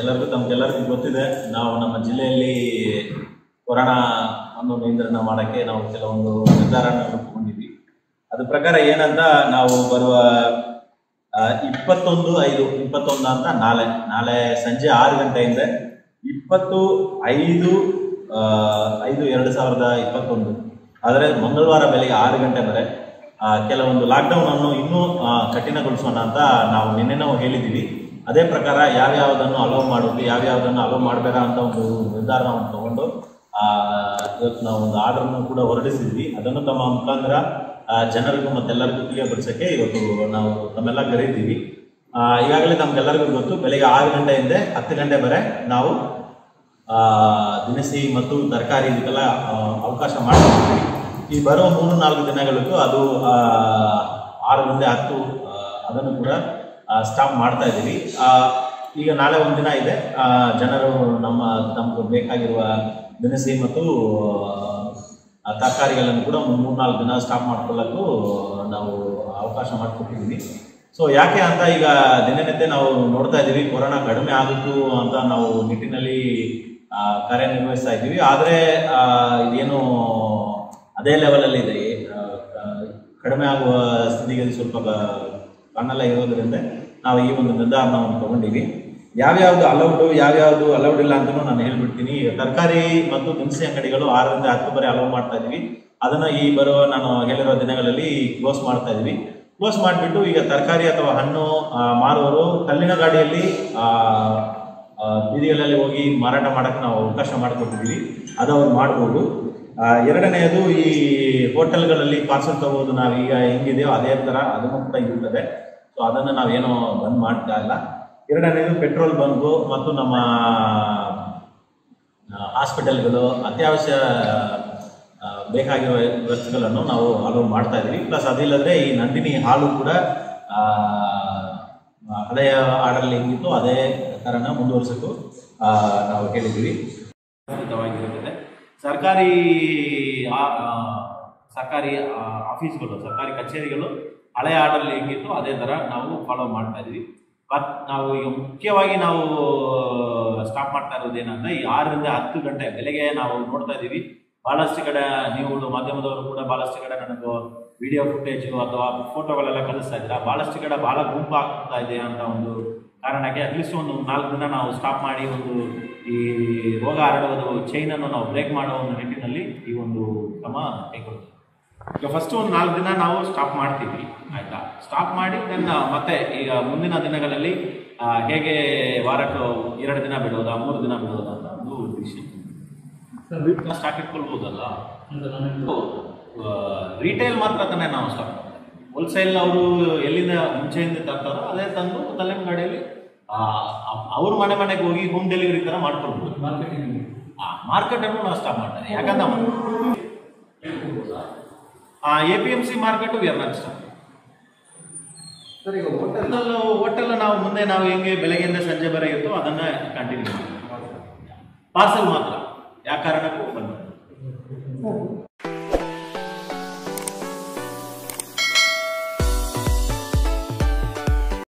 ಎಲ್ಲರಿಗೂ ತಮ್ಗೆಲ್ಲರಿಗೂ ಗೊತ್ತಿದೆ ನಾವು ನಮ್ಮ ಜಿಲ್ಲೆಯಲ್ಲಿ ಕೊರೋನಾ ಅನ್ನು ನಿಯಂತ್ರಣ ಮಾಡೋಕ್ಕೆ ನಾವು ಕೆಲವೊಂದು ನಿರ್ಧಾರವನ್ನು ತಗೊಂಡಿದ್ವಿ ಅದ್ರ ಪ್ರಕಾರ ಏನಂತ ನಾವು ಬರುವ ಆ, ಇಪ್ಪತ್ತೊಂದು ಐದು ಇಪ್ಪತ್ತೊಂದು ಅಂತ ನಾಳೆ ನಾಳೆ ಸಂಜೆ ಆರು ಗಂಟೆಯಿಂದ ಇಪ್ಪತ್ತು ಐದು ಆ, ಐದು ಎರಡು ಸಾವಿರದ ಇಪ್ಪತ್ತೊಂದು ಆದರೆ ಮಂಗಳವಾರ ಬೆಳಿಗ್ಗೆ ಆರು ಗಂಟೆ ವರೆ ಆ, ಕೆಲವೊಂದು ಲಾಕ್ಡೌನ್ ಅನ್ನು ಇನ್ನೂ ಆ, ಕಠಿಣಗೊಳಿಸೋಣ ಅಂತ ನಾವು ನಿನ್ನೆ ನಾವು ಹೇಳಿದ್ದೀವಿ ಅದೇ ಪ್ರಕಾರ ಯಾವ್ಯಾವುದನ್ನು ಅಲೋ ಮಾಡೋದು ಯಾವ್ಯಾವುದನ್ನು ಅಲೋ ಮಾಡಬೇಡ ಅಂತ ಒಂದು ನಿರ್ಧಾರವನ್ನು ತಗೊಂಡು ಆ, ಇವತ್ತು ನಾವು ಒಂದು ಆರ್ಡರ್ನು ಕೂಡ ಹೊರಡಿಸಿದ್ವಿ ಅದನ್ನು ತಮ್ಮ ಮುಖಾಂತರ ಆ, ಜನರಿಗೂ ಮತ್ತೆಲ್ಲರಿಗೂ ತಿಳಿಯಪಡಿಸೋಕ್ಕೆ ಇವತ್ತು ನಾವು ತಮ್ಮೆಲ್ಲ ಕರೀತೀವಿ ಆ, ಈಗಾಗಲೇ ತಮ್ಗೆಲ್ಲರಿಗೂ ಗೊತ್ತು ಬೆಳಿಗ್ಗೆ ಆರು ಗಂಟೆಯಿಂದ ಹತ್ತು ಗಂಟೆ ವರೆ ನಾವು ಆ, ದಿನಸಿ ಮತ್ತು ತರಕಾರಿ ಇದಕ್ಕೆಲ್ಲ ಆ, ಅವಕಾಶ ಮಾಡ್ತೀವಿ ಈ ಬರೋ ಮೂರು ನಾಲ್ಕು ದಿನಗಳಿಗೂ ಅದು ಆ, ಆರರಿಂದ ಹತ್ತು ಆ, ಅದನ್ನು ಕೂಡ ಸ್ಟಾಪ್ ಮಾಡ್ತಾ ಇದ್ದೀವಿ ಆ, ಈಗ ನಾಳೆ ಒಂದು ದಿನ ಇದೆ ಆ, ಜನರು ನಮ್ಮ ನಮ್ಗೆ ಬೇಕಾಗಿರುವ ದಿನಸಿ ಮತ್ತು ಆ, ತರಕಾರಿಗಳನ್ನು ಕೂಡ ಒಂದು ಮೂರು ನಾಲ್ಕು ದಿನ ಸ್ಟಾಪ್ ಮಾಡ್ಕೊಳ್ಳೋಕ್ಕೂ ನಾವು ಅವಕಾಶ ಮಾಡಿಕೊಟ್ಟಿದ್ದೀವಿ ಸೊ ಯಾಕೆ ಅಂತ ಈಗ ದಿನನಿತ್ಯ ನಾವು ನೋಡ್ತಾ ಇದ್ದೀವಿ ಕೊರೋನಾ ಕಡಿಮೆ ಆಗುತ್ತೆ ಅಂತ ನಾವು ನಿಟ್ಟಿನಲ್ಲಿ ಆ, ಕಾರ್ಯನಿರ್ವಹಿಸ್ತಾ ಇದ್ದೀವಿ ಆದರೆ ಇದೇನು ಅದೇ ಲೆವೆಲಲ್ಲಿ ಇದೆ ಆ, ಆ, ಕಡಿಮೆ ಆಗುವ ಸ್ಥಿತಿಗತಿ ಸ್ವಲ್ಪ ಗ- ಕಾಣಲ್ಲ ಇರೋದ್ರಿಂದ ನಾವು ಈ ಒಂದು ನಿರ್ಧಾರವನ್ನು ತಗೊಂಡಿವಿ ಯಾವ್ಯಾವ್ದು ಅಲೌಡು ಯಾವ್ಯಾವ್ದು ಅಲೌಡ್ ಇಲ್ಲ ಅಂತಲೂ ನಾನು ಹೇಳ್ಬಿಡ್ತೀನಿ ತರಕಾರಿ ಮತ್ತು ದಿನಸಿ ಅಂಗಡಿಗಳು ಆರರಿಂದ ಹತ್ತು ಬರೆ ಅಲೌ ಮಾಡ್ತಾ ಇದೀವಿ ಅದನ್ನ ಈ ಬರುವ ನಾನು ಹೇಳಿರೋ ದಿನಗಳಲ್ಲಿ ಕ್ಲೋಸ್ ಮಾಡ್ತಾ ಇದೀವಿ ಕ್ಲೋಸ್ ಮಾಡಿಬಿಟ್ಟು ಈಗ ತರಕಾರಿ ಅಥವಾ ಹಣ್ಣು ಆ, ಮಾರುವವರು ಕಲ್ಲಿನ ಗಾಡಿಯಲ್ಲಿ ಆ, ಆ, ಬೀದಿಗಳಲ್ಲಿ ಹೋಗಿ ಮಾರಾಟ ಮಾಡಕ್ಕೆ ನಾವು ಅವಕಾಶ ಮಾಡಿಕೊಟ್ಟಿದ್ದೀವಿ ಅದು ಅವ್ರು ಮಾಡ್ಬೋದು ಆ, ಎರಡನೆಯದು ಈ ಹೋಟೆಲ್ಗಳಲ್ಲಿ ಪಾರ್ಸಲ್ ತಗೋದು ನಾವು ಈಗ ಹೆಂಗಿದೆಯೋ ಅದೇ ಥರ ಅದನ್ನು ಕೂಡ ಇರ್ತದೆ ಸೊ ಅದನ್ನು ನಾವೇನೋ ಬಂದ್ ಮಾಡ್ತಾ ಇಲ್ಲ ಎರಡನೇದು ಪೆಟ್ರೋಲ್ ಬಂಕು ಮತ್ತು ನಮ್ಮ ಹಾಸ್ಪಿಟಲ್ಗಳು ಅತ್ಯವಶ್ಯ ಆ, ಬೇಕಾಗಿರುವ ವಸ್ತುಗಳನ್ನು ನಾವು ಅಲೋ ಮಾಡ್ತಾ ಇದ್ದೀವಿ ಪ್ಲಸ್ ಅದಿಲ್ಲದ್ರೆ ಈ ನಂದಿನಿ ಹಾಲು ಕೂಡ ಆ, ಹಳೆಯ ಆರ್ಡರ್ಲಿ ಹೆಂಗಿತ್ತು ಅದೇ ಥರನ ಮುಂದುವರಿಸೋಕ್ಕೂ ಆ, ನಾವು ಹೇಳಿದ್ದೀವಿ ವಿಸ್ತೃತವಾಗಿರುತ್ತದೆ ಸರ್ಕಾರಿ ಆ- ಆ, ಸರ್ಕಾರಿ ಆ, ಆಫೀಸ್ಗಳು ಸರ್ಕಾರಿ ಕಚೇರಿಗಳು ಹಳೆಯ ಆರ್ಡರ್ಲಿ ಹೆಂಗಿತ್ತು ಅದೇ ಥರ ನಾವು ಫಾಲೋ ಮಾಡ್ತಾ ಇದ್ವಿ ಬಟ್ ನಾವು ಈಗ ಮುಖ್ಯವಾಗಿ ನಾವು ಸ್ಟಾಪ್ ಮಾಡ್ತಾ ಇರೋದು ಏನಂದ್ರೆ ಈ ಆರರಿಂದ ಹತ್ತು ಗಂಟೆ ಬೆಳಗ್ಗೆ ನಾವು ನೋಡ್ತಾ ಇದ್ದೀವಿ ಬಹಳಷ್ಟು ಕಡೆ ನೀವುಗಳು ಮಾಧ್ಯಮದವರು ಕೂಡ ಬಹಳಷ್ಟು ಕಡೆ ನನಗೆ ವಿಡಿಯೋ ಫುಟೇಜು ಅಥವಾ ಫೋಟೋಗಳೆಲ್ಲ ಕಳಿಸ್ತಾ ಇದ್ದೀರಾ ಬಹಳಷ್ಟು ಕಡೆ ಬಹಳ ಗುಂಪು ಆಗ್ತಾ ಇದೆ ಅಂತ ಒಂದು ಕಾರಣಕ್ಕೆ ಅಟ್ಲೀಸ್ಟ್ ಒಂದು ನಾಲ್ಕು ದಿನ ನಾವು ಸ್ಟಾಪ್ ಮಾಡಿ ಒಂದು ಈ ರೋಗ ಹರಡುವುದು ಚೈನನ್ನು ನಾವು ಬ್ರೇಕ್ ಮಾಡೋ ಒಂದು ನಿಟ್ಟಿನಲ್ಲಿ ಈ ಒಂದು ಕ್ರಮ ಕೈಗೊಳ್ತೀವಿ ಈಗ ಫಸ್ಟ್ ಒಂದು ನಾಲ್ಕು ದಿನ ನಾವು ಸ್ಟಾಪ್ ಮಾಡ್ತೀವಿ ಆಯ್ತಾ ಸ್ಟಾಪ್ ಮಾಡಿ ದೆನ್ ಮತ್ತೆ ಈಗ ಮುಂದಿನ ದಿನಗಳಲ್ಲಿ ಆ, ಹೇಗೆ ವಾರಕ್ಕೆ ಎರಡು ದಿನ ಬಿಡೋದಾ ಮೂರು ದಿನ ಬಿಡೋದಾ ಅಂತ ಒಂದು ಡಿಸಿಷನ್ ಸ್ಟಾಕ್ ಇಟ್ಕೊಳ್ಬೋದಲ್ಲ ರಿಟೇಲ್ ಮಾತ್ರ ತಾನೇ ನಾವು ಸ್ಟಾಪ್ ಹೋಲ್ಸೇಲ್ ಅವರು ಎಲ್ಲಿಂದ ಮುಂಚೆಯಿಂದ ತರ್ತಾರೋ ಅದೇ ತಂದು ತಲೆಮ್ ಗಾಡಿಯಲ್ಲಿ ಅವ್ರ ಮನೆ ಮನೆಗೆ ಹೋಗಿ ಹೋಮ್ ಡೆಲಿವರಿ ಥರ ಮಾಡ್ಕೊಳ್ಬೋದು ಮಾರ್ಕೆಟನ್ನು ನಾವು ಸ್ಟಾಪ್ ಮಾಡ್ತಾರೆ ಯಾಕಂದ್ರೆ A P M C market we are not stop sir ಈಗ ಹೋಟೆಲ್ ಹೋಟೆಲ್ ಹೋಟೆಲ್ ನಾವು ಮುಂದೆ ನಾವು ಹೆಂಗೆ ಬೆಳಗ್ಗೆಯಿಂದ ಸಂಜೆ ಬರೆ ಇತ್ತು ಅದನ್ನ ಕಂಟಿನ್ಯೂ ಮಾಡ್ತೀವಿ ಪಾರ್ಸಲ್ ಮಾತ್ರ ಯಾವ ಕಾರಣಕ್ಕೂ ಬಂದ